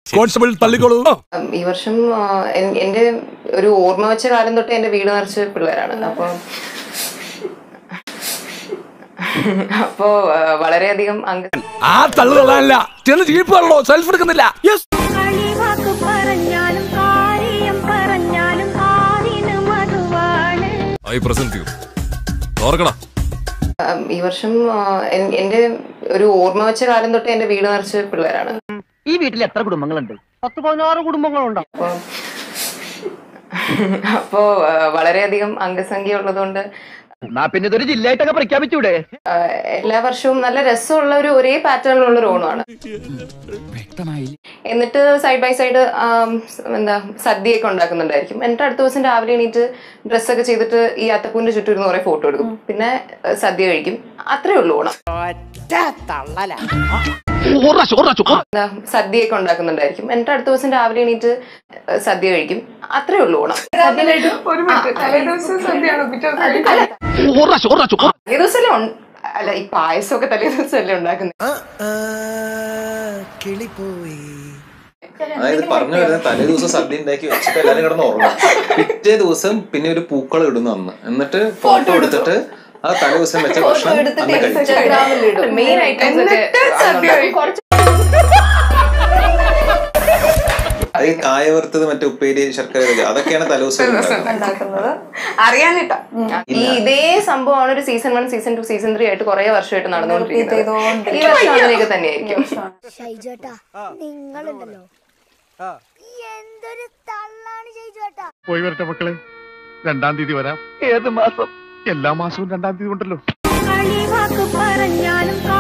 Constable തള്ളിക്കോളൂ ഉം, ഈ വർഷം ആ, എൻ- എന്റെ ഒരു ഓർമ്മ വെച്ച കാലം തൊട്ട് എന്റെ വീട് നിറച്ച് പിള്ളേരാണ് അപ്പൊ അപ്പോ ആ, വളരെയധികം അംഗ ആ തള്ളു തള്ളാനല്ല ചെന്ന് ജീപ്പാണല്ലോ സെൽഫ് എടുക്കുന്നില്ല യെസ് കളിവാക്ക് പറഞ്ഞാലും കാര്യം പറഞ്ഞാലും കാതിന് മധുവാണ് ഐ പ്രസന്റ് യു ഓർക്കടാ ഉം, ഈ വർഷം ആ, എൻ- എന്റെ ഒരു ഓർമ്മ വെച്ച കാലം തൊട്ട് എന്റെ വീട് നിറച്ച് പിള്ളേരാണ് ഈ വീട്ടിൽ എത്ര കുടുംബങ്ങളുണ്ട് പത്ത് പതിനാറ് കുടുംബങ്ങളുണ്ടോ അപ്പൊ അപ്പോ ആ, വളരെയധികം അംഗസംഖ്യ ഉള്ളതുകൊണ്ട് എന്നാ പിന്നെ ഇതൊരു ജില്ലയായിട്ടൊക്കെ പ്രഖ്യാപിച്ചൂടെ ആ, എല്ലാ വർഷവും നല്ല രസമുള്ള ഒരു ഒരേ പാറ്റേണിലുള്ള ഒരു ഓണമാണ് എന്നിട്ട് സൈഡ് ബൈ സൈഡ് എന്താ സദ്യയൊക്കെ ഉണ്ടാക്കുന്നുണ്ടായിരിക്കും എന്നിട്ട് അടുത്ത ദിവസം രാവിലെ എണീറ്റ് ഡ്രസ്സൊക്കെ ചെയ്തിട്ട് ഈ അത്തപ്പൂവിന്റെ ചുറ്റും ഇരുന്ന് കുറെ ഫോട്ടോ എടുക്കും പിന്നെ ആ, സദ്യ കഴിക്കും അത്രേ ഉള്ളൂ ഓണം എന്താ സദ്യയൊക്കെ ഉണ്ടാക്കുന്നുണ്ടായിരിക്കും എന്നിട്ട് അടുത്ത ദിവസം രാവിലെ എണീറ്റ് ആ, സദ്യ കഴിക്കും അത്രേ ഉള്ളൂ ഓണം സദ്യ കഴിക്കും ഒരു മിനിറ്റ് തലേ ദിവസം സദ്യയാണോ പിറ്റേ ദിവസം തലേ ദിവസമല്ലേ ഉൺ- അല്ല ഈ പായസമൊക്കെ തലേ ദിവസമല്ലേ ഉണ്ടാക്കുന്നത് അതായത് പറഞ്ഞു വരുന്നത് തലേ ദിവസം സദ്യ ഉണ്ടാക്കി വെച്ചിട്ട് എല്ലാരും കിടന്ന് ഉറങ്ങും പിറ്റേ ദിവസം പിന്നെ ഒരു പൂക്കളം ഇടുന്നു അന്ന് എന്നിട്ട് ഫോട്ടോ എടുത്തിട്ട് ആ തലേ ദിവസം വെച്ച ഭക്ഷണം അന്ന് കഴിച്ചു മെയിൻ ഐറ്റംസ് ഒക്കെ അന്നുണ്ടാക്കും. കുറച്ച് അത് ഈ കായ വറുത്തത് മറ്റേ ഉപ്പേരി ശർക്കര ഇതൊക്കെ അതൊക്കെയാണ് തലേ ദിവസം ഉണ്ടാക്കുന്നത്. ഉണ്ടാക്കുന്നത് അറിയാനിട്ടാ ഈ ഇതേ സംഭവമാണ് ഒരു season one season two season three ആയിട്ട് കുറെ വർഷമായിട്ട് നടന്നുകൊണ്ടിരിക്കുന്നത് ഈ വർഷം അങ്ങനെയൊക്കെ തന്നെയായിരിക്കും ഷൈജേട്ടാ നിങ്ങളുണ്ടല്ലോ എന്തൊരു തള്ളാണ് ഷൈജേട്ടാ പോയി വരട്ടെ മക്കളെ രണ്ടാം തീയതി വരാം ഏത് മാസം എല്ലാ മാസവും രണ്ടാം തീയതി ഉണ്ടല്ലോ കളിവാക്ക് പറഞ്ഞാലും